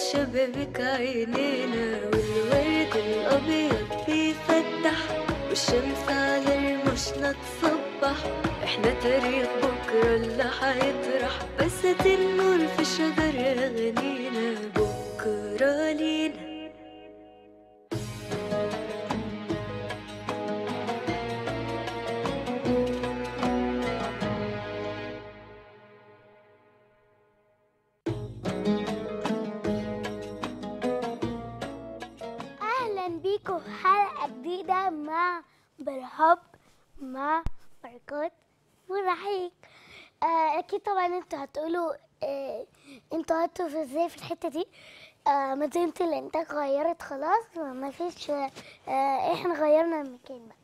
الشبابيك عينينا والورد الأبيض بيفتح والشمس على رموشنا تصبح احنا تاريخ بكرة اللي هيطرح بساتين النور في شجر أغانينا بكرة لينا اهلا بيكم في حلقه جديده مع برهاب مع بركات ورحيق آه اكيد طبعا انتوا هتقولوا آه انتوا هتوا في ازاي في الحته دي آه مدينه الانتاج غيرت خلاص ما فيش آه احنا غيرنا المكان بقى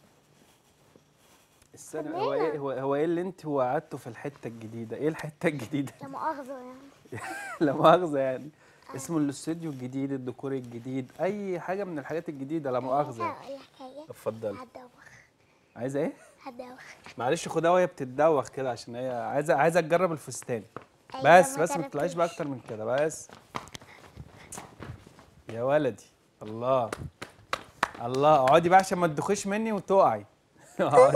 استنى هو ايه هو, هو ايه اللي انت وعدته في الحته الجديده ايه الحته الجديده لا مؤاخذه يعني لا مؤاخذه يعني اسمه الاستوديو الجديد الديكور الجديد اي حاجه من الحاجات الجديده لا مؤاخذه يعني. هقول لك حاجه اتفضلي هتدوخ عايزه ايه هتدوخ معلش خدها وهي بتتدوخ كده عشان هي عايزه عايزه تجرب الفستان أيوة، بس ما بس ما تطلعيش جربتوش. باكتر من كده بس يا ولدي الله الله اقعدي بقى عشان ما تدخيش مني وتقعي اقعدي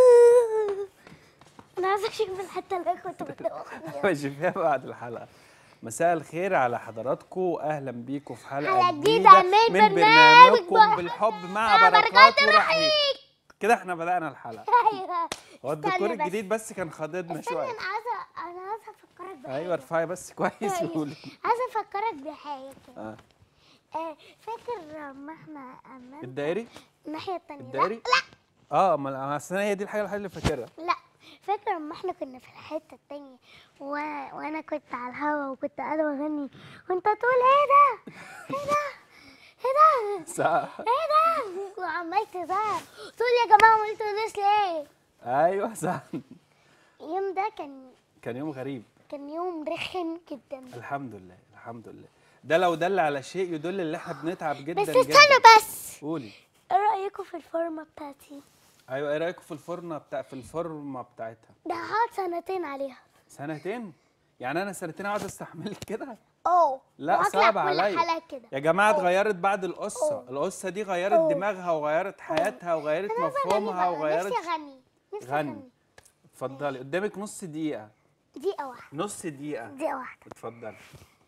انا عايزه اشوف الحته اللي كنت بدوخ فيها بشوفها بعد الحلقه مساء الخير على حضراتكم اهلا بيكم في حلقه حلقة جديده جديدة من من برنامج برنامجكم بالحب مع بركات ورحيق كده احنا بدانا الحلقه ايوه هو الديكور استنى بس. الجديد بس كان خاضدنا استنى شويه انا عايزه انا عايزه افكرك بحاجه ايوه ارفعي بس كويس كويس. وقولي عايزه افكرك بحاجه كده آه. آه فاكر ما احنا امام الدائري الناحيه التانية الدائري لا اه ما اصل أنا هي دي الحاجه الوحيده اللي فاكرها لا لا فاكر لما احنا كنا في الحته التانية و... وانا كنت على الهوا وكنت قاعده بغني وانت تقول ايه ده ايه ده ايه ده صح ايه ده وعمال تزعق تقول يا جماعه ما قلتوليش ليه ايوه صح اليوم ده كان كان يوم غريب كان يوم رخم جدا الحمد لله الحمد لله ده لو دل على شيء يدل ان احنا بنتعب جدا بس جدا استنوا بس قولي ايه رايكم في الفورمه بتاعتي ايوه ايه رايكم في الفرنه بتاع في الفورمه بتاعتها ده هقعد سنتين عليها سنتين يعني انا سنتين اقعد استحملك كده اه لا وهطلع صعب كل عليا حلقة كده يا جماعه أوه. اتغيرت بعد القصه أوه. القصه دي غيرت أوه. دماغها وغيرت حياتها وغيرت أنا عايزة أغني مفهومها بقى، وغيرت نفسي اغني نفسي غني. اغني اتفضلي قدامك نص دقيقه دقيقة واحدة نص دقيقه دقيقة واحدة اتفضلي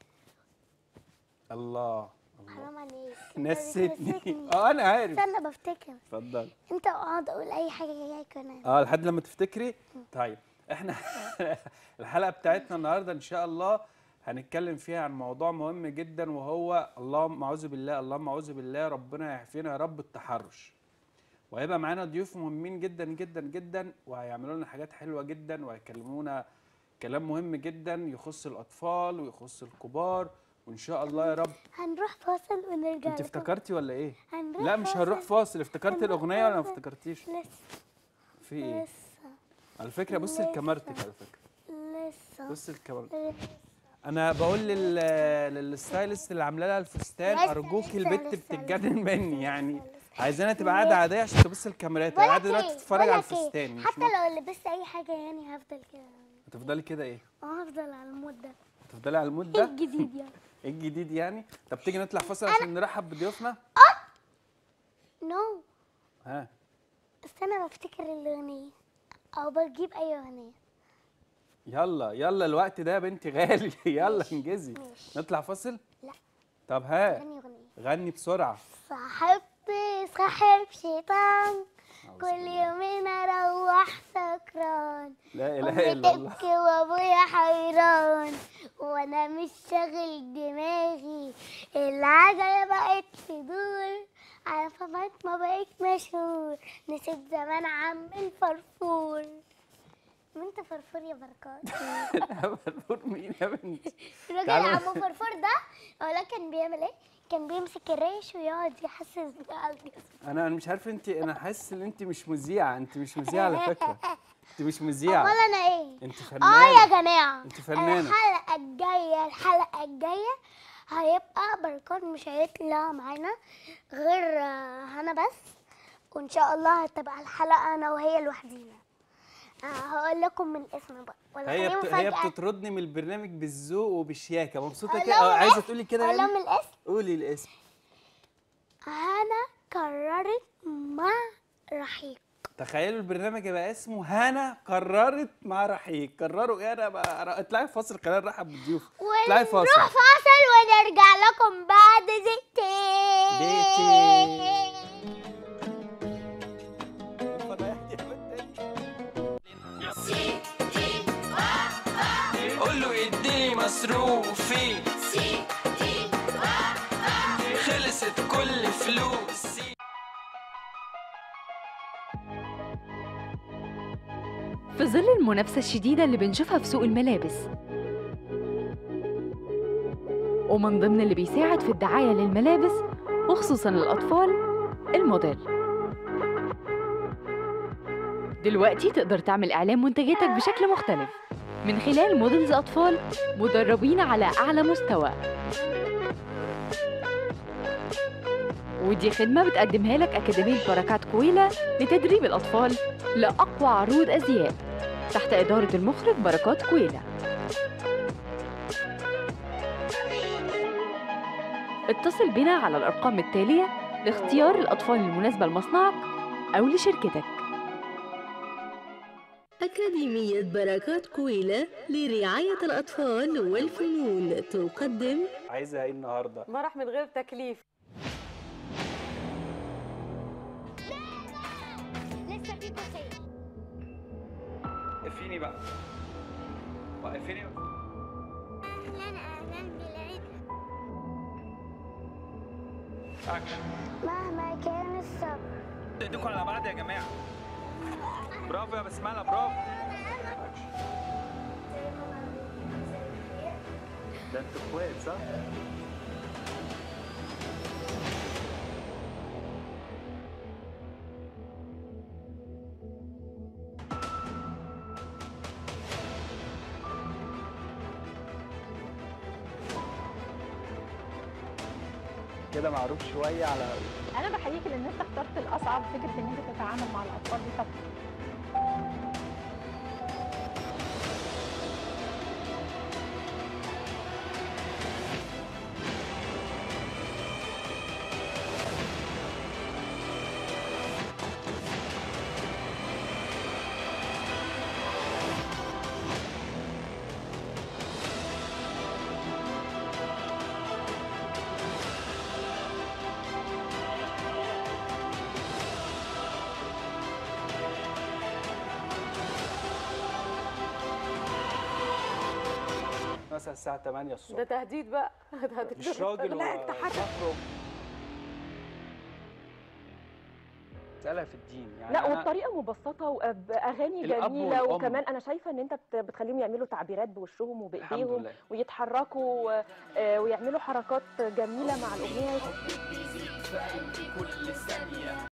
الله الله حرام عليك أنت نسيتني بتنسيتني. اه انا عارف استنى بفتكر اتفضلي انت اقعد اقول اي حاجة جاية كمان اه لحد لما تفتكري طيب احنا الحلقه بتاعتنا النهارده ان شاء الله هنتكلم فيها عن موضوع مهم جدا وهو اللهم اعوذ بالله اللهم اعوذ بالله ربنا يعافينا يا رب التحرش وهيبقى معانا ضيوف مهمين جدا جدا جدا وهيعملوا لنا حاجات حلوه جدا وهيكلمونا كلام مهم جدا يخص الاطفال ويخص الكبار وان شاء الله يا رب هنروح فاصل ونرجع انت لكم. افتكرتي ولا ايه هنروح لا مش هنروح فاصل. فاصل افتكرتي هنروح الاغنيه ولا ما فاصل. افتكرتيش لسه في ايه لسه على فكره بصي لسه. لكاميرتك على فكره لسه بصي الكاميرا لسه. انا بقول لل للستايلست اللي عامله لها الفستان لسه، ارجوكي لسه، البت لسه، بتتجنن لسه، مني لسه، يعني لسه. عايزانا تبقى قاعده عاديه عشان تبص الكاميرات بقولك قاعده دلوقتي إيه؟ تتفرج على بقولك إيه؟ الفستان مش حتى ممكن. لو لبست اي حاجة يعني هفضل كده هتفضلي كده ايه اه هفضل على المود ده هتفضلي على المود ايه ده الجديد يعني ايه الجديد يعني طب تيجي نطلع فاصل عشان نرحب بضيوفنا نو ها استنى بفتكر الاغنية او بجيب اي اغنية يلا يلا الوقت ده يا بنتي غالي يلا انجزي ماشي. نطلع فاصل لا طب ها اغني اغنية غني بسرعه صاحبتي صاحب شيطان أعوذ كل بالله. يومين اروح سكران لا اله امي الا الله تبكي وابويا حيران وانا مش شاغل دماغي العجله بقت تدور على فضلت ما بقيت مشهور نسيت زمان عم الفرفور وانت فرفور يا بركات فرفور مين يا بنتي الراجل تعالوا. عم فرفور ده ولا كان بيعمل ايه كان بيمسك الريش ويقعد يحسس بيه على الجسم انا انا مش عارف انت انا حاسس ان انت مش مذيعه انت مش مذيعه على فكره انت مش مذيعه امال انا ايه انت اه فنانه يا جماعه انت فنانة. الحلقه الجايه الحلقه الجايه هيبقى بركات مش هيطلع معانا غير آه، هنا بس وان شاء الله هتبقى الحلقه انا وهي لوحدينا آه هقول لكم من الاسم بقى ولا هي خليه بت... هي مفاجأة بتطردني من البرنامج بالذوق وبالشياكه مبسوطه أقول كده لهم آه، عايزه الاسم؟ تقولي كده اقول يعني لهم الاسم قولي الاسم هنا قررت مع رحيق تخيلوا البرنامج يبقى اسمه هنا قررت مع رحيق قرروا ايه انا بقى اطلعي فاصل خلينا نرحب بالضيوف اطلعي ونروح فاصل فاصل ونرجع لكم بعد دقيقتين دقيقتين. قول له يديني مصروفي خلصت كل فلوسي في ظل المنافسة الشديدة اللي بنشوفها في سوق الملابس ومن ضمن اللي بيساعد في الدعاية للملابس وخصوصا للأطفال الموديل دلوقتي تقدر تعمل إعلان منتجاتك بشكل مختلف من خلال موديلز أطفال مدربين على أعلى مستوى ودي خدمة بتقدمها لك أكاديمية بركات كويلة لتدريب الأطفال لأقوى عروض أزياء تحت إدارة المخرج بركات كويلة اتصل بنا على الأرقام التالية لاختيار الأطفال المناسبة لمصنعك أو لشركتك أكاديمية بركات كويلة لرعاية الأطفال والفنون تقدم عايزه ايه النهارده مرح من غير تكليف لسه في كوسين وقفيني بقى وقفيني اهلا اهلا بالعيد اكشن مهما كان الصبر ايديكم على بعض يا جماعه برافو يا بسمله برافو أكشن. ده انتوا اخوات صح؟ كده معروف شويه على انا بحييك لان انت اخترت الاصعب فكره ان انت تتعامل مع الاطفال دي طب مثلا الساعه 8 الصبح ده تهديد بقى ده هتكتب- مش راجل لا انت حاجه ومخرج مسألة في الدين يعني لا أنا- والطريقه مبسطه وباغاني الأب جميله والأم. وكمان انا شايفه ان انت بت- بتخليهم يعملوا تعبيرات بوشهم الحمد وبايديهم لله ويتحركوا آه، ويعملوا حركات جميله مع الاغنيه كل ثانية